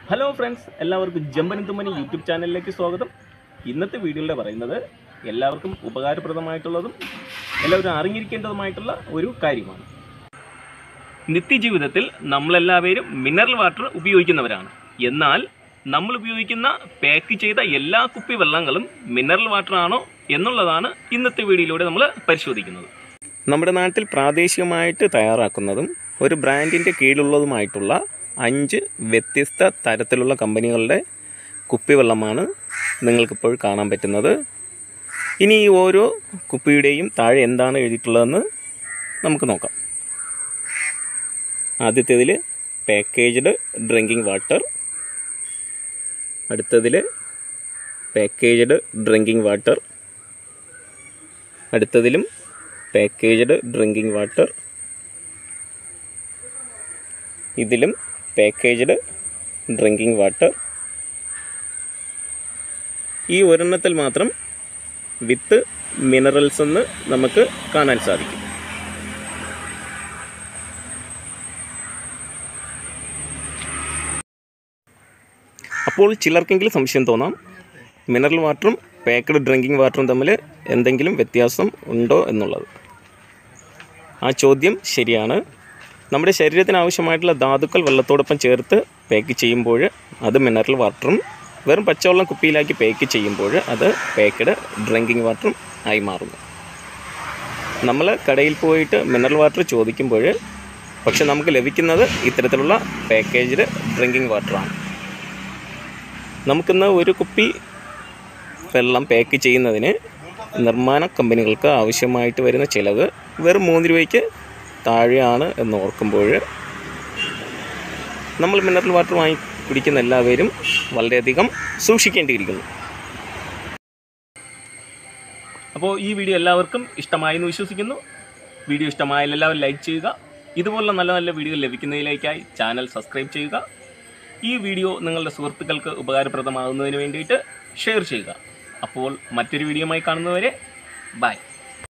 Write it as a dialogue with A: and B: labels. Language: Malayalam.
A: ഹലോ ഫ്രണ്ട്സ് എല്ലാവർക്കും ജമ്പനി തുമ്മനി യൂട്യൂബ് ചാനലിലേക്ക് സ്വാഗതം ഇന്നത്തെ വീഡിയോയിലൂടെ പറയുന്നത് എല്ലാവർക്കും ഉപകാരപ്രദമായിട്ടുള്ളതും എല്ലാവരും അറിഞ്ഞിരിക്കേണ്ടതുമായിട്ടുള്ള ഒരു കാര്യമാണ് നിത്യജീവിതത്തിൽ നമ്മളെല്ലാവരും മിനറൽ വാട്ടർ ഉപയോഗിക്കുന്നവരാണ് എന്നാൽ നമ്മൾ ഉപയോഗിക്കുന്ന പാക്ക് ചെയ്ത എല്ലാ കുപ്പി വെള്ളങ്ങളും മിനറൽ വാട്ടർ ആണോ എന്നുള്ളതാണ് ഇന്നത്തെ വീഡിയോയിലൂടെ നമ്മൾ പരിശോധിക്കുന്നത് നമ്മുടെ നാട്ടിൽ പ്രാദേശികമായിട്ട് തയ്യാറാക്കുന്നതും ഒരു ബ്രാൻഡിൻ്റെ കീഴിലുള്ളതുമായിട്ടുള്ള അഞ്ച് വ്യത്യസ്ത തരത്തിലുള്ള കമ്പനികളുടെ കുപ്പിവെള്ളമാണ് നിങ്ങൾക്കിപ്പോൾ കാണാൻ പറ്റുന്നത് ഇനി ഈ ഓരോ കുപ്പിയുടെയും താഴെ എന്താണ് എഴുതിയിട്ടുള്ളതെന്ന് നമുക്ക് നോക്കാം ആദ്യത്തേതിൽ പാക്കേജ്ഡ് ഡ്രിങ്കിങ് വാട്ടർ അടുത്തതിൽ പാക്കേജ്ഡ് ഡ്രിങ്കിങ് വാട്ടർ അടുത്തതിലും പാക്കേജ്ഡ് ഡ്രിങ്കിങ് വാട്ടർ ഇതിലും പാക്കേജ്ഡ് ഡ്രിങ്കിങ് വാട്ടർ ഈ ഒരെണ്ണത്തിൽ മാത്രം വിത്ത് മിനറൽസ് എന്ന് നമുക്ക് കാണാൻ സാധിക്കും അപ്പോൾ ചിലർക്കെങ്കിലും സംശയം തോന്നാം മിനറൽ വാട്ടറും പാക്കഡ് ഡ്രിങ്കിങ് വാട്ടറും തമ്മിൽ എന്തെങ്കിലും വ്യത്യാസം ഉണ്ടോ എന്നുള്ളത് ആ ചോദ്യം ശരിയാണ് നമ്മുടെ ശരീരത്തിന് ആവശ്യമായിട്ടുള്ള ധാതുക്കൾ വെള്ളത്തോടൊപ്പം ചേർത്ത് പാക്ക് ചെയ്യുമ്പോൾ അത് മിനറൽ വാട്ടറും വെറും പച്ചവെള്ളം കുപ്പിയിലാക്കി പാക്ക് ചെയ്യുമ്പോൾ അത് പാക്കഡ് ഡ്രിങ്കിങ് വാട്ടറും ആയി മാറുന്നു നമ്മൾ കടയിൽ പോയിട്ട് മിനറൽ വാട്ടർ ചോദിക്കുമ്പോൾ പക്ഷെ നമുക്ക് ലഭിക്കുന്നത് ഇത്തരത്തിലുള്ള പാക്കേജ്ഡ് ഡ്രിങ്കിങ് വാട്ടറാണ് നമുക്കിന്ന് ഒരു കുപ്പി വെള്ളം പാക്ക് ചെയ്യുന്നതിന് നിർമ്മാണ കമ്പനികൾക്ക് ആവശ്യമായിട്ട് വരുന്ന ചിലവ് വെറും മൂന്ന് രൂപയ്ക്ക് താഴെയാണ് എന്ന് ഓർക്കുമ്പോൾ നമ്മൾ മിനറൽ വാട്ടർ വാങ്ങി കുടിക്കുന്ന എല്ലാവരും വളരെയധികം സൂക്ഷിക്കേണ്ടിയിരിക്കുന്നു അപ്പോൾ ഈ വീഡിയോ എല്ലാവർക്കും ഇഷ്ടമായി എന്ന് വിശ്വസിക്കുന്നു വീഡിയോ ഇഷ്ടമായാൽ എല്ലാവരും ലൈക്ക് ചെയ്യുക ഇതുപോലുള്ള നല്ല നല്ല വീഡിയോ ലഭിക്കുന്നതിലേക്കായി ചാനൽ സബ്സ്ക്രൈബ് ചെയ്യുക ഈ വീഡിയോ നിങ്ങളുടെ സുഹൃത്തുക്കൾക്ക് ഉപകാരപ്രദമാകുന്നതിന് വേണ്ടിയിട്ട് ഷെയർ ചെയ്യുക അപ്പോൾ മറ്റൊരു വീഡിയോയുമായി കാണുന്നവരെ ബൈ